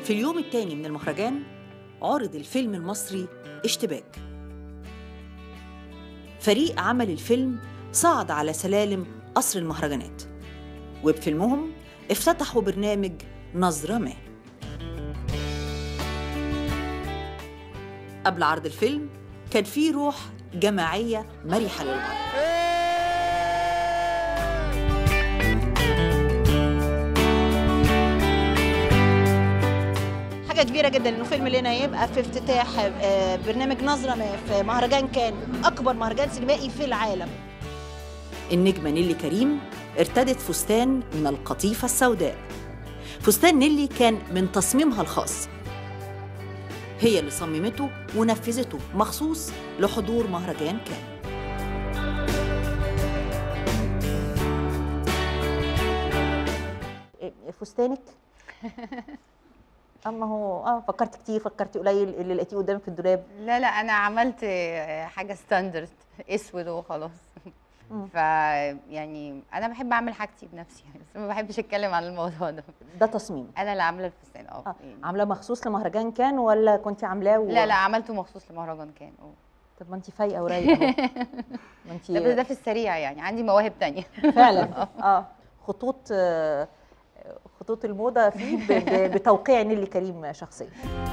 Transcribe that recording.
في اليوم الثاني من المهرجان عرض الفيلم المصري اشتباك فريق عمل الفيلم صعد على سلالم قصر المهرجانات وبفيلمهم افتتحوا برنامج نظرة ما قبل عرض الفيلم كان في روح جماعية مرحة للغاية حاجه كبيره جدا انه فيلم لنا يبقى في افتتاح آه، برنامج نظره ما في مهرجان كان اكبر مهرجان سينمائي في العالم النجمة نيلي كريم ارتدت فستان من القطيفة السوداء فستان نيلي كان من تصميمها الخاص هي اللي صممته ونفذته مخصوص لحضور مهرجان كان إيه، فستانك اما هو اه فكرت كتير فكرتي قليل اللي لقيتيه قدامك في الدولاب لا لا انا عملت حاجه ستاندرد اسود وخلاص مم. ف يعني انا بحب اعمل حاجتي بنفسي بس ما بحبش اتكلم عن الموضوع ده ده تصميم انا اللي عامله الفستان اه آه. يعني. عاملاه مخصوص لمهرجان كان ولا كنت عاملاه و... لا لا عملته مخصوص لمهرجان كان اه طب ما انت فايقه ورايقه اهو ما انت ده بس ده في السريع يعني عندي مواهب تانية فعلا اه خطوط آه، خطوط الموضه فيه ب- ب- بتوقيع نيلي كريم شخصيا